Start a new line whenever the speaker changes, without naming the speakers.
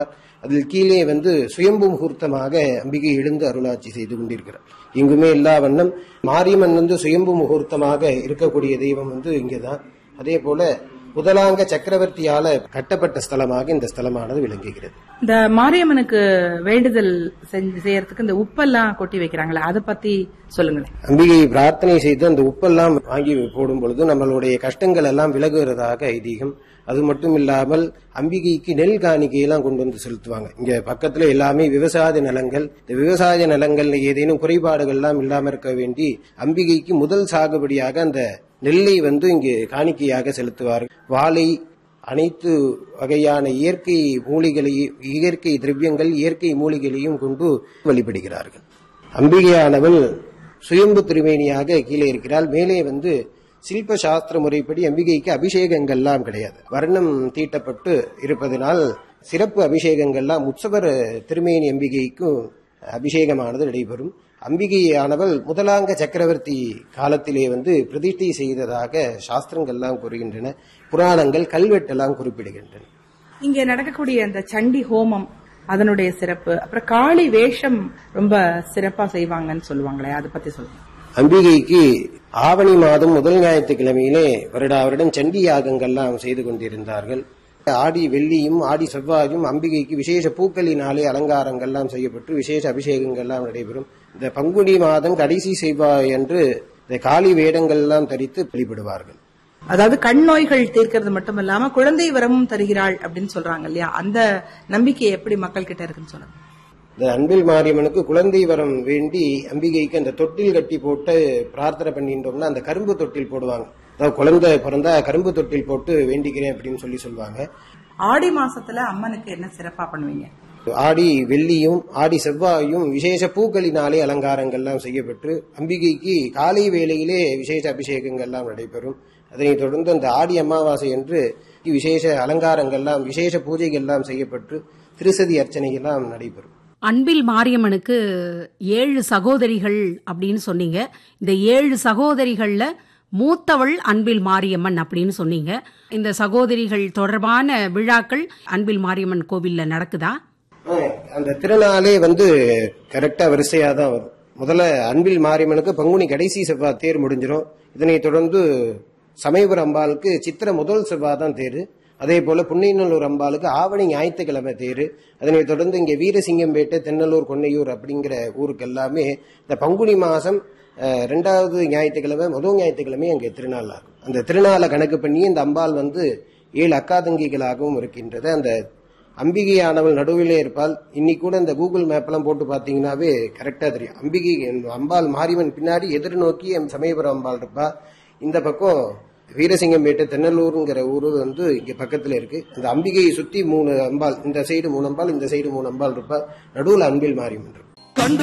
அதில் கீழே வந்து சுயம்பு முகூர்த்தமாக அம்பிகை எழுந்து அருளாட்சி செய்து கொண்டிருக்கிறார் இங்குமே எல்லா வண்ணம் மாரியம்மன் வந்து சுயம்பு முகூர்த்தமாக இருக்கக்கூடிய தெய்வம் வந்து இங்கேதான் அதே போல முதலாங்க சக்கரவர்த்தியால கட்டப்பட்ட ஸ்தலமாக இந்த ஸ்தலமானது விளங்குகிறது
இந்த மாரியம்மனுக்கு வேண்டுதல் செஞ்சு செய்யறதுக்கு இந்த உப்பெல்லாம் கொட்டி வைக்கிறாங்களே அதை பத்தி சொல்லுங்களேன்
அம்பிகை பிரார்த்தனை செய்து அந்த உப்பெல்லாம் வாங்கி போடும் பொழுது நம்மளுடைய கஷ்டங்கள் எல்லாம் விலகுறதாக ஐதீகம் அது மட்டும் இல்லாமல் அம்பிகைக்கு நெல் காணிக்கையெல்லாம் கொண்டு வந்து செலுத்துவாங்க இங்க பக்கத்துல எல்லாமே விவசாய நிலங்கள் இந்த விவசாய நிலங்கள்ல ஏதேனும் குறைபாடுகள் எல்லாம் இல்லாம இருக்க வேண்டி அம்பிகைக்கு முதல் சாகுபடியாக அந்த நெல்லை வந்து இங்கு காணிக்கையாக செலுத்துவார்கள் வாழை அனைத்து வகையான இயற்கை மூலிகளையும் இயற்கை திரவியங்கள் இயற்கை மூலிகளையும் கொண்டு வழிபடுகிறார்கள் அம்பிகையானவள் சுயம்பு திருமேனியாக கீழே இருக்கிறாள் மேலே வந்து சில்ப சாஸ்திர முறைப்படி அம்பிகைக்கு அபிஷேகங்கள்லாம் கிடையாது வர்ணம் தீட்டப்பட்டு இருப்பதனால் சிறப்பு அபிஷேகங்கள்லாம் உற்சவர் திருமேனி அம்பிகைக்கும் அபிஷேகமானது நடைபெறும் அம்பிகையானவள் முதலாங்க சக்கரவர்த்தி காலத்திலே வந்து பிரதிஷ்டை செய்ததாக சாஸ்திரங்கள்லாம் கூறுகின்றன புராணங்கள் கல்வெட்டெல்லாம் குறிப்பிடுகின்றன
இங்க நடக்கக்கூடிய அந்த சண்டி ஹோமம் அதனுடைய சிறப்பு அப்புறம் காளி வேஷம் ரொம்ப சிறப்பா செய்வாங்கன்னு சொல்லுவாங்களே அதை பத்தி சொல்லுங்க
அம்பிகைக்கு ஆவணி மாதம் முதல் ஞாயிற்றுக்கிழமையிலே வருடா வருடம் சண்டி யாகங்கள்லாம் செய்து கொண்டிருந்தார்கள் ஆடி வெள்ளியும் ஆடி செவ்வாயும் அம்பிகைக்கு விசேஷ பூக்களினாலே அலங்காரங்கள்லாம் செய்யப்பட்டு விசேஷ அபிஷேகங்கள்லாம் நடைபெறும் இந்த பங்குனி மாதம் கடைசி செவ்வாய் என்று இந்த காளி வேடங்கள்லாம் தரித்து வழிபடுவார்கள்
அதாவது கண் நோய்கள் தீர்க்கிறது மட்டும் இல்லாம குழந்தை வரமும் தருகிறாள் அப்படின்னு சொல்றாங்க இல்லையா அந்த நம்பிக்கை எப்படி மக்கள் கிட்ட இருக்குன்னு சொல்லுங்க
இந்த அன்பில் மாரியம்மனுக்கு குழந்தை வரம் வேண்டி அம்பிகைக்கு அந்த தொட்டில் கட்டி போட்டு பிரார்த்தனை பண்ணிட்டோம்னா அந்த கரும்பு தொட்டில் போடுவாங்க அதாவது குழந்தை பிறந்தா கரும்பு தொட்டில் போட்டு வேண்டிக்கிறேன் அப்படின்னு சொல்லி சொல்லுவாங்க
ஆடி மாசத்துல அம்மனுக்கு என்ன சிறப்பா பண்ணுவீங்க
ஆடி வெள்ளியும் ஆடி செவ்வாயும் விசேஷ பூக்களினாலே அலங்காரங்கள்லாம் செய்யப்பட்டு அம்பிகைக்கு காலை வேளையிலே விசேஷ அபிஷேகங்கள்லாம் நடைபெறும் அதனைத் தொடர்ந்து அந்த ஆடி அமாவாசை என்று விசேஷ அலங்காரங்கள்லாம் விசேஷ பூஜைகள்லாம் செய்யப்பட்டு திருசதி அர்ச்சனைகள்லாம் நடைபெறும்
அன்பில் மாரியம்மனுக்கு ஏழு சகோதரிகள் அப்படின்னு சொன்னீங்க இந்த ஏழு சகோதரிகள்ல மூத்தவள் அன்பில் மாரியம்மன் அப்படின்னு சொன்னீங்க இந்த சகோதரிகள் தொடர்பான விழாக்கள் அன்பில் மாரியம்மன் கோவில்ல நடக்குதா
அந்த திருநாளே வந்து கரெக்டா வரிசையா தான் வரும் முதல்ல அன்பில் மாரியம்மனுக்கு பங்குனி கடைசி செவ்வாய் தேர் முடிஞ்சிடும் இதனைத் தொடர்ந்து சமயபுரம் அம்பாளுக்கு சித்திர முதல் செவ்வாய் தான் தேர் அதே போல புன்னைநல்லூர் அம்பாளுக்கு ஆவணி ஞாயிற்றுக்கிழமை தேர் அதனைத் தொடர்ந்து இங்கே வீரசிங்கம்பேட்டை தென்னலூர் கொன்னையூர் அப்படிங்கிற ஊருக்கு எல்லாமே இந்த பங்குனி மாசம் அஹ், ரெண்டாவது ஞாயிற்றுக்கிழமை முதல் ஞாயிற்றுக்கிழமை அங்கே திருநாள் ஆகும் அந்த திருநாளை கணக்கு பண்ணி இந்த அம்பாள் வந்து ஏழு அக்காதங்கிகளாகவும் இருக்கின்றது அந்த அம்பிகையானவள் நடுவிலே இருப்பாள் இன்னைக்கு கூட இந்த கூகுள் மேப்லாம் போட்டு பார்த்தீங்கன்னாவே கரெக்டா தெரியும் அம்பிகை அம்பாள் மாரியம்மன் பின்னாடி எதிர்நோக்கி எம் சமயபுரம் அம்பாள் இருப்பா இந்த பக்கம் வீரசிங்கம்பேட்டை தென்னலூருங்கிற ஊரு வந்து இங்க பக்கத்துல இருக்கு இந்த அம்பிகையை சுத்தி மூணு அம்பாள் இந்த சைடு மூணு அம்பாள் இந்த சைடு மூணு அம்பாள் இருப்பா நடுவுல அன்பில் மாரியம்மன் இருப்பா